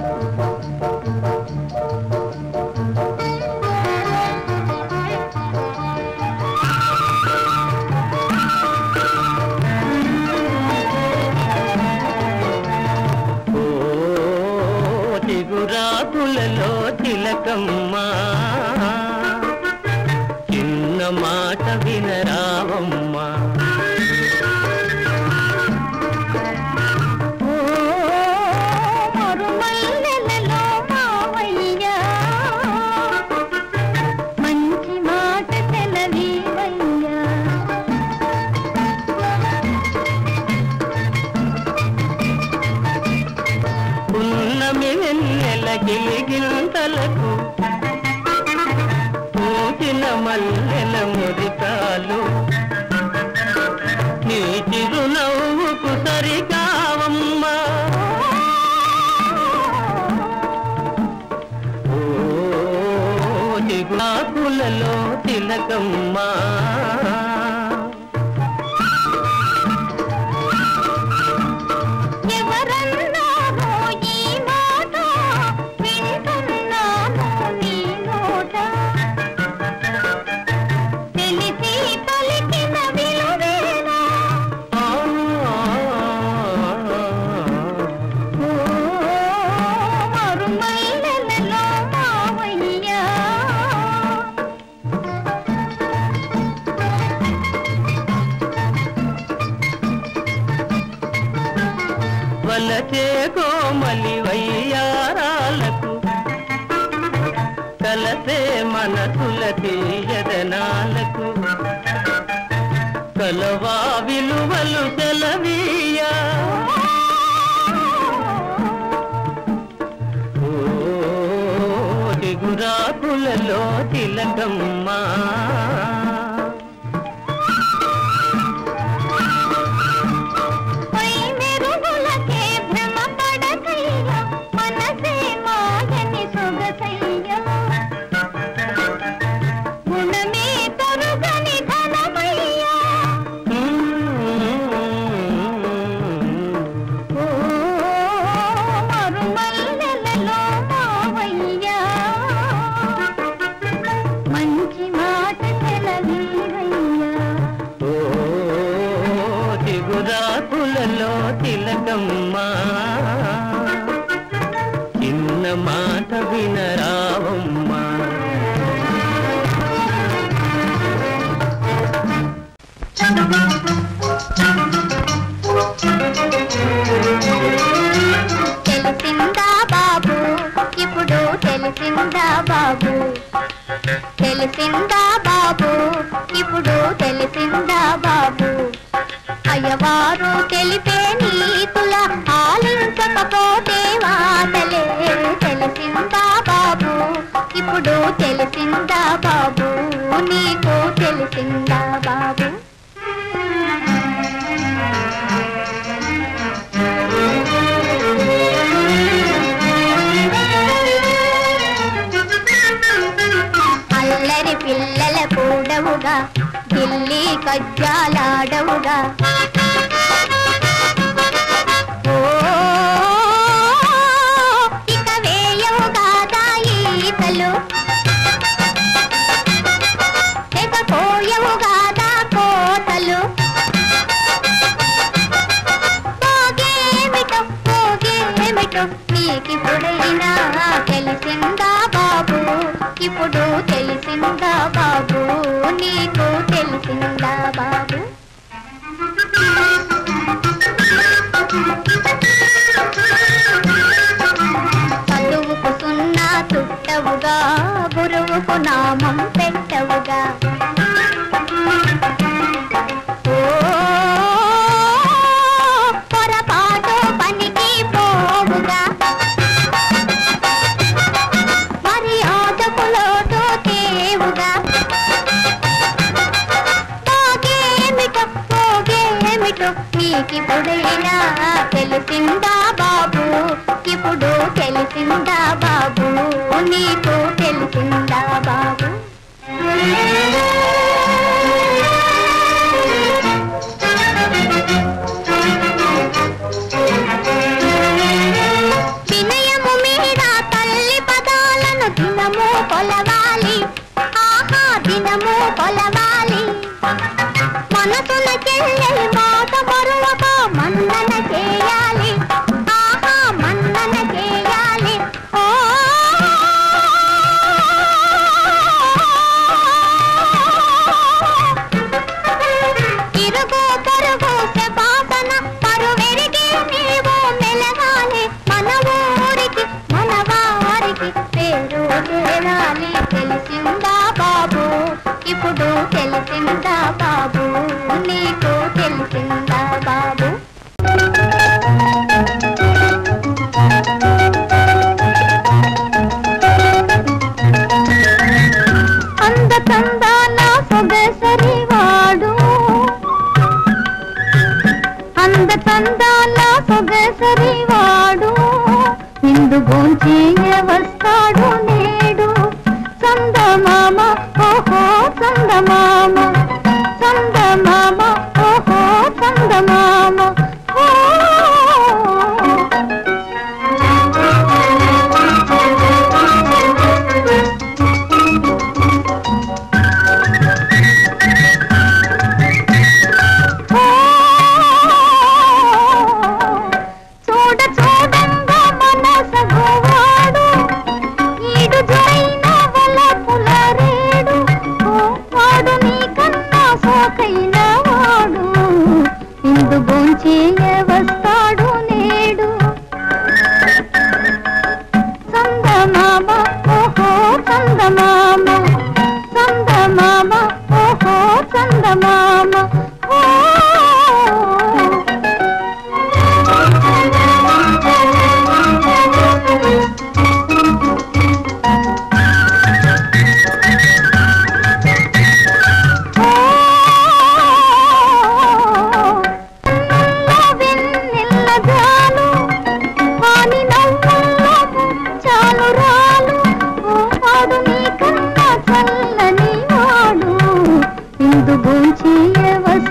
ఓ చిగురాకులలో తిలకమ్మా చిన్న మాట వినరావమ్మా ఓ మరుమల్లెలలో మావయ్యా మంచి మాట తెలవీవయ్యా పున్నమి వెన్నెల గిలిగింతలకు పూచిన మల్లెల మురికాలు నీ చిరునవ్వుకు సరికావమ్మా ఓ చిగురాకులలో తిలకమ్మా ఎవరన్నారో ఈ మాట వింటున్నాను నీ నోట తెలిసి పలికిన విలువేనా ఆ ఓ మరుమల్లెలలో మావయ్యా వలచే కోమలి వయ్యారాలకు కలసే మనసుల తీయదనాలకు కలవా విలువలు సెలవీయా ఓ చిగురాకులలో తిలకమ్మా పై మెరుగులకే భ్రమ పడకయ్యా మనసే మాయని సొగసయ్యా గుణమే తరుగని ధనమయ్యా ఓ మరుమల్లెలలో మావయ్యా మంచి మాట తెలవీవయ్యా ఓ చిగురాకులలో తిలకమ్మా చిన్న మాట వినరావమ్మా తెలిసిందా బాబు ఇప్పుడు తెలిసిందా బాబు తెలిసిందా బాబు ఇప్పుడు తెలిసిందా బాబు అయ్యవారు తెలిపే నీతుల ఆలించకపోతే వాతలే తెలిసిందా బాబు ఇప్పుడు తెలిసిందా బాబు నీకు తెలిసిందా బాబు అల్లరి పిల్లల కూడవుగా ఢిల్లీ కజ్జాలాడవుగా ఓ, ఇక వేయవుగా ఈతలు తెగ పోయవుగా కోతలు పోగేమిటో పోగేమిటో నీకిప్పుడైనా తెలిసిందా బాబు ఇప్పుడు తెలిసిందా బాబు నీకు తెలిసిందా బాబు చదువుకు సున్నా తుట్టవుగా గురువుకు నామం పెట్టవుగా ఓ పొరపాటు పనికి పోవుగా మరి ఆటకులోటు తేవుగా పోగేమిటో పోగేమిటో నీకిప్పుడైనా తెలిసిందా బాబు ఇప్పుడు తెలిసిందా బాబు నీకు తెలిసిందా బాబు వినయము మీ ఇందు భోంచేయ వస్తాడు నేడు చందమామ ఓహో చందమామ చందమామ ఓహో చందమామ ఓ చూడ చూడంగా మనసగువాడు ఈడు జైన వలపుల రేడు ఓ వాడు నీకన్నా సోకైన వాడు ఇందు భోంచేయ వస్తాడు నేడు చందమామ ఓహో చందమామ చందమామ ఓహో చందమామ ఓ వెన్నెల్ల జాలు వాని నవ్వుల్లో చాలు రాలు ఓ వాడు నీకన్నా చల్లని వాడు ఇందు భోంచేయ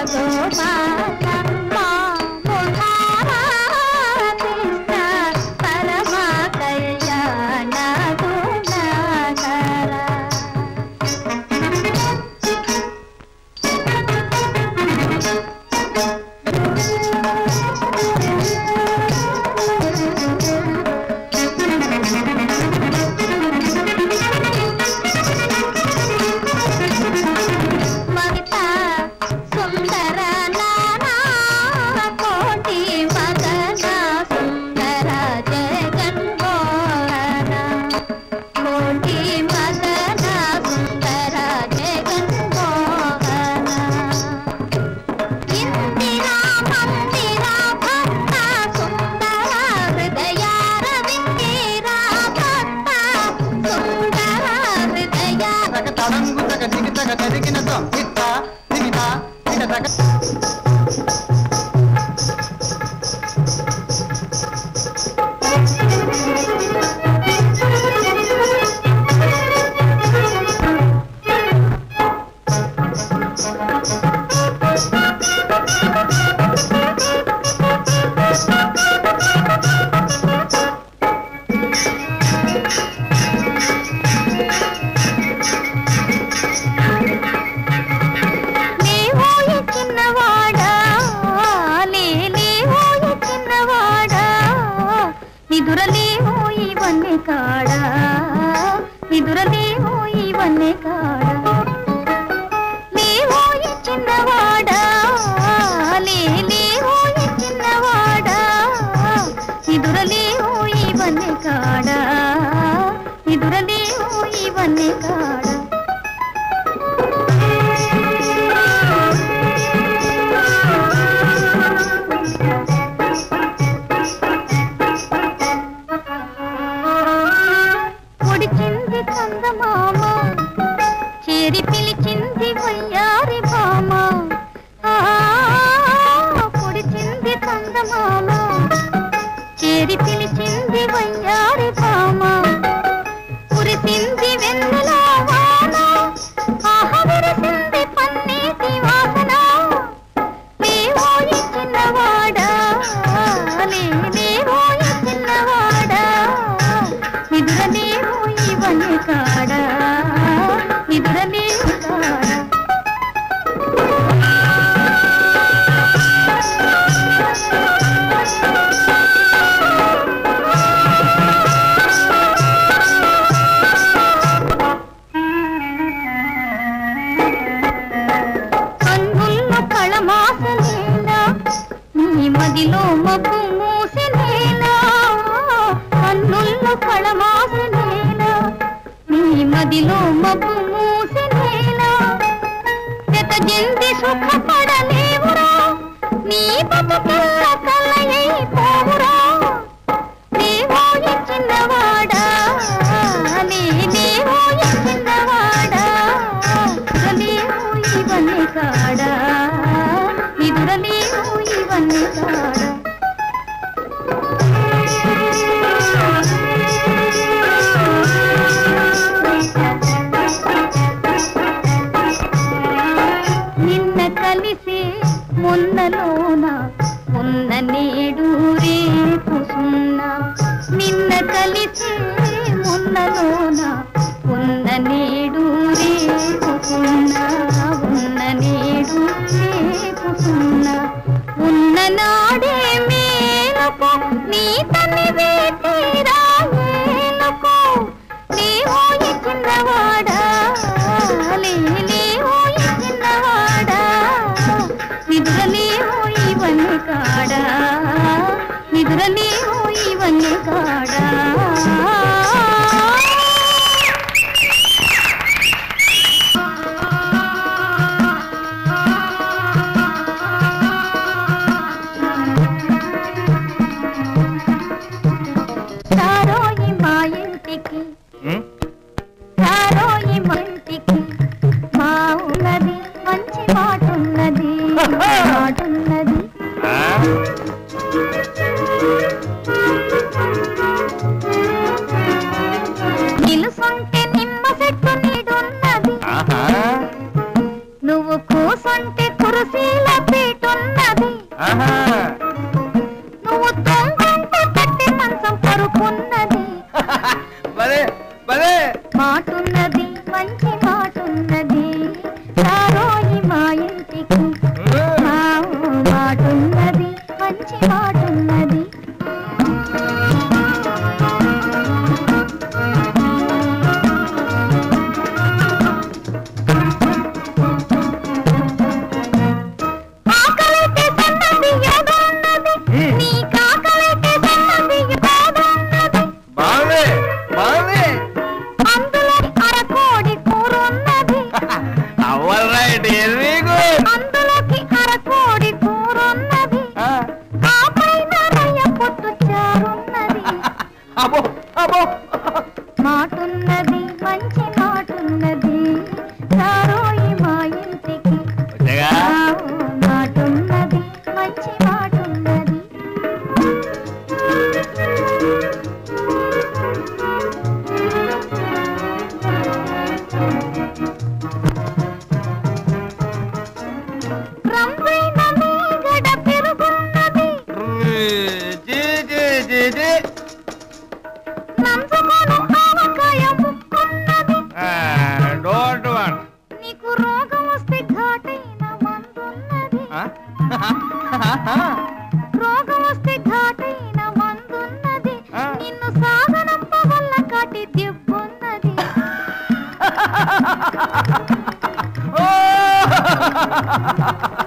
గోపాల మా మురారా కృష్ణ పరమ కళ్యాణ గుణకర మహిత సుందర నానా కోటి మదన సుందర జగన్మోహన కోటి మదన సుందర జగన్మోహన ఇందిరా మందిర భక్త సుందర హృదయారవిందిరా భక్త సుందర హృదయ తగ తడంగు తగ దిగి తగ తరిగిన తం ఇట్ట దిగిట ఇట తగ లేవోయి చిన్నవాడా లే లేవోయి చిన్నవాడా నిదురలేవోయి వన్నె కాడా నిదురలేవోయి వన్నె కాడా లేవోయి చిన్నవాడా లే లేవోయి చిన్నవాడా నిదురలేవోయి వన్నె కాడా నిదురలేవోయి వన్నె కాడా పొడిచింది చందమామ చేరి పిలిచింది వయ్యారి భామ ఆ, పొడిచింది చందమామ చేరి పిలిచింది వయ్యారి భామ కురిసింది వెన్నెల వాన ఆహ విరిసింది పన్నీటి వాసన లేవోయి చిన్నవాడా లే లేవోయి చిన్నవాడా నిదురలేవోయి వన్నె కాడా నిదురలేవు కాడా కన్నుల్లో కళమాసలేలా నీ మదిలో మబ్బు మూసెనేలా కన్నుల్లో కళమాసలేలా నీ మదిలో మబ్బు మూసెనేలా జత జంది సుఖపడలేవురా నీ బతుకెల్ల కలయై పోవురా దేవోయి చిన్నవాడా లే దేవోయి చిన్నవాడా నిదురలేవోయి వన్నె కాడా నిదురలేవోయి వన్నె కాడా నిన్న కలిసి మొన్నలోన ఉన్న నేడు రేపు సున్నా నిన్న కలిసి మొన్నలోన ఉన్న నేడు రేపు సున్నా ఉన్న నేడు రేపు సున్నా ఉన్న నాడే మేలకు నీ తల్లి వేటిరా మేలకు లేవోయి చిన్నవాడా లే లేవోయి చిన్నవాడా నిద్రలేవోయి వన్నె కాడా నిద్రలేవోయి వన్నె కాడా రారోయి మా ఇంటికి రారోయి మా ఇంటికి మా ఉన్నది మంచి మాటున్నది మాటున్నది నిలుసుంటే నిమ్మ చెట్టు నీడున్నది ఆహా నువ్వు కూసుంటే కురు కురుసీల పీటున్నది ఆహా. నువ్వు తొంగంటే పెట్టి మంచం పరుపున్నది భలే భలే మాటున్నది మంచి మాటున్నది రారోయి మా ఇంటికి మా మాటున్నది మంచి మాటున్నది ఆకలైతే సన్నది ఏదన్నది నీ కాకలైతే సన్నది ఏదన్నది బాగుంది బాగుంది అందులో అరకోడి కూరున్నది అవల్ రైట్ వెరీ గుడ్ అందులోకి అరకోడి కూరున్నది ఆ పైన రొయ్య పొట్టు చారున్నది అబ్బో అబ్బో మాటున్నది మంచి మాటున్నది రారోయి మా ఇంటికి వచ్చాగా ఆ, మాటున్నది మంచి మాటున్నది రంగైన మీగడ పెరుగున్నది జీ జీ జీ జీ నందమను ఆవకాయ ముక్కున్నది డోంట్ వాంట్ నీకు రోగం వస్తే ఘాటైన మందున్నది రోగం వస్తే ఘాటైన మందున్నది ఆ. నిన్ను సాగనంప వల్ల కాటి దిబ్బున్నది ఓ